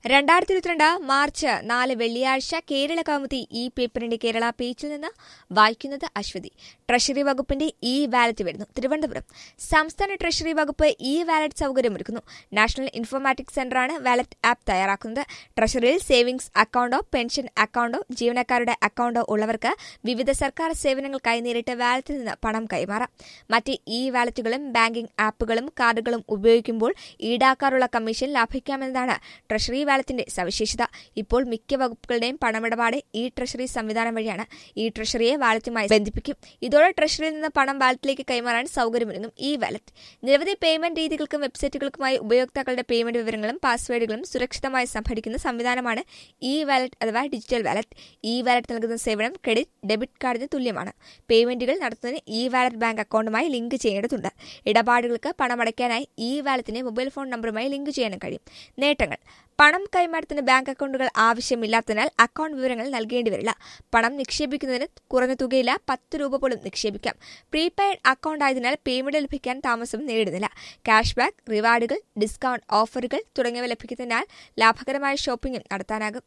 രണ്ടായിരത്തി ഇരുപത്തിരണ്ട് മാർച്ച് നാല് വെള്ളിയാഴ്ച കേരള കൗമുദി ഈ പേപ്പറിന്റെ കേരള പേജിൽ നിന്ന് വായിക്കുന്നത് അശ്വതി ട്രഷറി വകുപ്പിന്റെ ഇ വാലറ്റ് വരുന്നു തിരുവനന്തപുരം സംസ്ഥാന ട്രഷറി വകുപ്പ് ഇ വാലറ്റ് സൗകര്യമൊരുക്കുന്നു നാഷണൽ ഇൻഫോർമാറ്റിക്സ് സെന്ററാണ് വാലറ്റ് ആപ്പ് തയ്യാറാക്കുന്നത് ട്രഷറിയിൽ സേവിംഗ്സ് അക്കൌണ്ടോ പെൻഷൻ അക്കൌണ്ടോ ജീവനക്കാരുടെ അക്കൌണ്ടോ ഉള്ളവർക്ക് വിവിധ സർക്കാർ സേവനങ്ങൾക്കായി നേരിട്ട് വാലറ്റിൽ നിന്ന് പണം കൈമാറാം മറ്റ് ഇ വാലറ്റുകളും ബാങ്കിംഗ് ആപ്പുകളും കാർഡുകളും ഉപയോഗിക്കുമ്പോൾ ഈടാക്കാറുള്ള കമ്മീഷൻ ലാഭിക്കാമെന്നതാണ് ട്രഷറി വാലറ്റിന്റെ സവിശേഷത ഇപ്പോൾ മിക്ക വകുപ്പുകളുടെയും പണമിടപാട് ഇ ട്രഷറി സംവിധാനം വഴിയാണ് ഈ ട്രഷറിയെ വാലറ്റുമായി ബന്ധിപ്പിക്കും ഇതോടെ ട്രഷറിയിൽ നിന്ന് പണം വാലറ്റിലേക്ക് കൈമാറാൻ സൗകര്യമൊരുങ്ങും ഈ വാലറ്റ് നിരവധി പേയ്മെന്റ് രീതികൾക്കും വെബ്സൈറ്റുകൾക്കുമായി ഉപയോക്താക്കളുടെ പേയ്മെന്റ് വിവരങ്ങളും പാസ്വേഡുകളും സുരക്ഷിതമായി സംഭരിക്കുന്ന സംവിധാനമാണ് ഇ വാലറ്റ് അഥവാ ഡിജിറ്റൽ വാലറ്റ് ഇ വാലറ്റ് നൽകുന്ന സേവനം ക്രെഡിറ്റ് ഡെബിറ്റ് കാർഡിന് തുല്യമാണ് പേയ്മെന്റുകൾ നടത്തുന്നതിന് ഇ വാലറ്റ് ബാങ്ക് അക്കൌണ്ടുമായി ലിങ്ക് ചെയ്യേണ്ടതുണ്ട് ഇടപാടുകൾക്ക് പണമടയ്ക്കാനായി ഇ വാലറ്റിനെ മൊബൈൽ ഫോൺ നമ്പറുമായി ലിങ്ക് ചെയ്യാനും കഴിയും നേട്ടങ്ങൾ പണം കൈമാറ്റത്തിന് ബാങ്ക് അക്കൌണ്ടുകൾ ആവശ്യമില്ലാത്തതിനാൽ അക്കൌണ്ട് വിവരങ്ങൾ നൽകേണ്ടി വരില്ല പണം നിക്ഷേപിക്കുന്നതിന് കുറഞ്ഞ തുകയില്ല പത്ത് രൂപ പോലും നിക്ഷേപിക്കാം പ്രീപെയ്ഡ് അക്കൌണ്ട് ആയതിനാൽ പേയ്മെന്റ് ലഭിക്കാൻ താമസം നേരിടുന്നില്ല ക്യാഷ് ബാക്ക് റിവാർഡുകൾ ഡിസ്കൌണ്ട് ഓഫറുകൾ തുടങ്ങിയവ ലഭിക്കുന്നതിനാൽ ലാഭകരമായ ഷോപ്പിംഗും നടത്താനാകും